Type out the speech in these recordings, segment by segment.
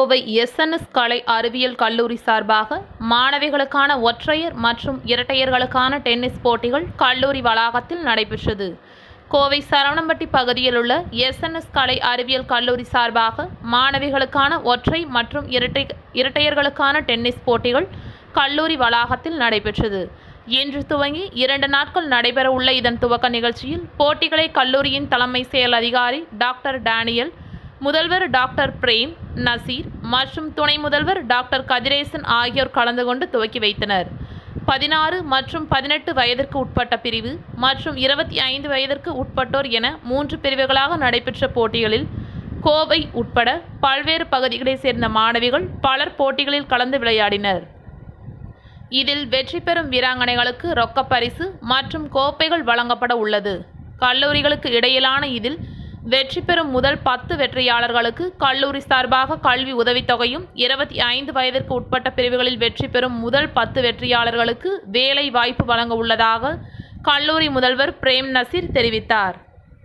Kovai SNS கலை அறிவியல் கல்லூரி சார்பாக மாணவிகளுக்கான ஒற்றையர் மற்றும் இரட்டையர்களுக்கான டென்னிஸ் போட்டிகள் கல்லூரி வளாகத்தில் நடைபெற்றது கோவை சரவணம்பட்டி பகுதியில் உள்ள எஸ்என்எஸ் கலை அறிவியல் கல்லூரி சார்பாக மாணவிகளுக்கான ஒற்றை மற்றும் இரட்டை இரட்டையர்களுக்கான டென்னிஸ் போட்டிகள் கல்லூரி வளாகத்தில் நடைபெற்றது இன்று துவங்கி இரண்டு நாட்கள் நடைபெறவுள்ள இதன் துவக்க நிகழ்ச்சியில் போட்டிகளை கல்லூரியின் தலைமை செயல் அதிகாரி டாக்டர் டேனியல் முதல்வர் டாக்டர் பிரேம் நசீர் மற்றும் துணை முதல்வர் டாக்டர் கதிரேசன் ஆகியோர் கலந்து கொண்டு துவக்கி வைத்தனர் பதினாறு மற்றும் பதினெட்டு வயதிற்கு உட்பட்ட பிரிவு மற்றும் இருபத்தி ஐந்து வயதிற்கு உட்பட்டோர் என மூன்று பிரிவுகளாக நடைபெற்ற போட்டிகளில் கோவை உட்பட பல்வேறு பகுதிகளைச் சேர்ந்த மாணவிகள் பலர் போட்டிகளில் கலந்து விளையாடினர் இதில் வெற்றி பெறும் வீராங்கனைகளுக்கு ரொக்கப் பரிசு மற்றும் கோப்பைகள் வழங்கப்பட உள்ளது கல்லூரிகளுக்கு இடையிலான இதில் வெற்றி பெறும் முதல் பத்து வெற்றியாளர்களுக்கு கல்லூரி சார்பாக கல்வி உதவித்தொகையும் இருபத்தி ஐந்து வயதிற்கு உட்பட்ட பிரிவுகளில் வெற்றி பெறும் முதல் பத்து வெற்றியாளர்களுக்கு வேலை வாய்ப்பு வழங்க உள்ளதாக கல்லூரி முதல்வர் பிரேம் நசீர் தெரிவித்தார்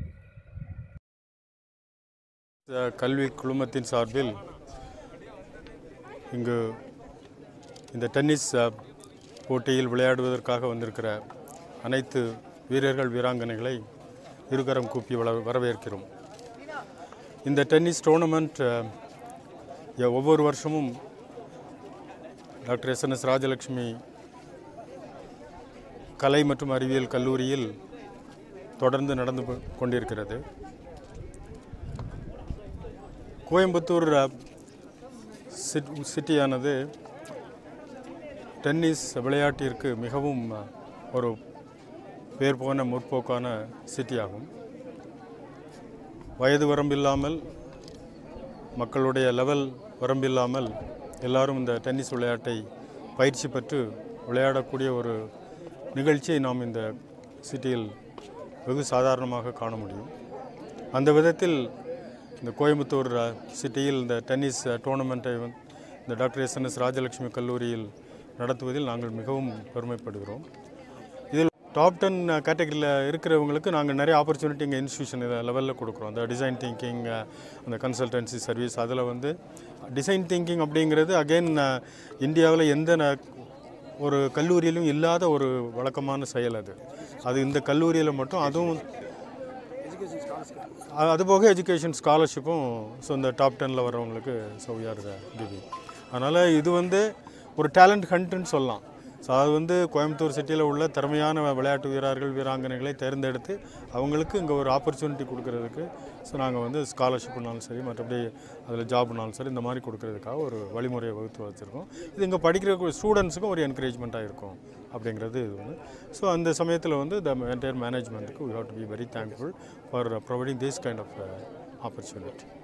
அஹ் கல்வி குழுமத்தின் சார்பில் இங்கு இந்த டென்னிஸ் அஹ், போட்டியில் விளையாடுவதற்காக வந்திருக்கிற அனைத்து வீரர்கள் வீராங்கனைகளை இருகரம் கூப்பி வள வரவேற்கிறோம் இந்த டென்னிஸ் டோர்னமெண்ட் அஹ், எ- ஒவ்வொரு வருஷமும் doctor S N S Rajalakshmi கலை மற்றும் அறிவியல் கல்லூரியில் தொடர்ந்து நடந்து கொ- கொண்டிருக்கிறது கோயம்புத்தூர் அஹ், சிட் சிட்டியானது டென்னிஸ் விளையாட்டிற்கு மிகவும் அஹ், ஒரு பேர் போன முற்போக்கான சிட்டியாகும் வயது வரம்பில்லாமல் மக்களுடைய லெவல் வரம்பில்லாமல் எல்லாரும் இந்த டென்னிஸ் விளையாட்டை பயிற்சி பெற்று விளையாடக்கூடிய ஒரு நிகழ்ச்சியை நாம் இந்த சிட்டியில் வெகு சாதாரணமாக காண முடியும் அந்த விதத்தில் இந்த கோயம்புத்தூர் அஹ், சிட்டியில் இந்த டென்னிஸ் அஹ், டோர்னமெண்ட்டை வந்து இந்த doctor S N S Rajalakshmi கல்லூரியில் நடத்துவதில் நாங்கள் மிகவும் பெருமைப்படுகிறோம் இதில் டாப் டென் கேட்டகரியில் இருக்கிறவங்களுக்கு நாங்கள் நிறைய ஆப்பர்ச்சுனிட்டி இங்கே இன்ஸ்டியூஷன் லெவலில் கொடுக்குறோம் அந்த டிசைன் திங்கிங் அந்த கன்சல்டன்சி சர்வீஸ் அதில் வந்து டிசைன் திங்கிங் அப்படிங்கிறது அகெயின் இந்தியாவில் எந்த ந- ஒரு கல்லூரியிலும் இல்லாத ஒரு வழக்கமான செயல் அது அது இந்த கல்லூரியில் மட்டும் அதுவும் அ- அதுபோக எஜுகேஷன் ஸ்காலர்ஷிப்பும் ஸோ இந்த டாப் டெனில் வர்றவங்களுக்கு ஸோ ஆர் கிவிங் அதனால் இது வந்து ஒரு டேலண்ட் ஹண்ட்னு சொல்லலாம் ஸோ அது வந்து கோயம்புத்தூர் சிட்டியில் உள்ள திறமையான விளையாட்டு வீரர்கள் வீராங்கனைகளை தேர்ந்தெடுத்து அவங்களுக்கு இங்கே ஒரு ஆப்பர்ச்சுனிட்டி கொடுக்கறதுக்கு ஸோ நாங்கள் வந்து ஸ்காலர்ஷிப்னாலும் சரி மற்றபடி அதில் ஜாப்னாலும் சரி இந்த மாதிரி கொடுக்கறதுக்காக ஒரு வழிமுறையை வகுத்து வச்சுருக்கோம் இது இங்கே படிக்கிற ஸ்டூடெண்ட்ஸுக்கும் ஒரு என்கரேஜ்மெண்ட்டாக இருக்கும் அப்படிங்கிறது இது வந்து ஸோ அந்த சமயத்தில் வந்து த என்டையர் மேனேஜ்மெண்ட்டுக்கு we have to be very thankful for providing this kind of opportunity